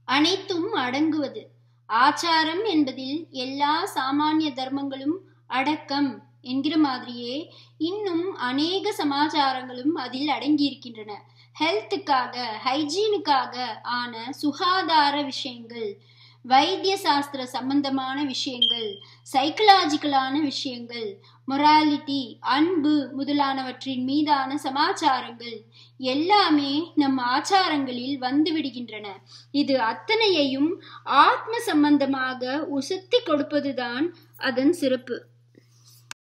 அனைத்தும் அடங்குவது ஆச்சாரம் என்பதில் எல்லா சாமானிய தர்மங்களும் அடக்கம் என்கிற மாதிரியே இன்னும் அநேக சமாச்சாரங்களும் அதில் அடங்கியிருக்கின்றன ஹெல்த்துக்காக ஹைஜீனுக்காக ஆன சுகாதார விஷயங்கள் வைத்திய சாஸ்திர சம்பந்தமான விஷயங்கள் சைக்கலாஜிக்கலான விஷயங்கள் மொராலிட்டி அன்பு முதலானவற்றின் மீதான சமாச்சாரங்கள் எல்லாமே நம் ஆச்சாரங்களில் வந்து விடுகின்றன இது அத்தனையையும் ஆத்ம சம்பந்தமாக உசத்தி கொடுப்பதுதான் அதன் சிறப்பு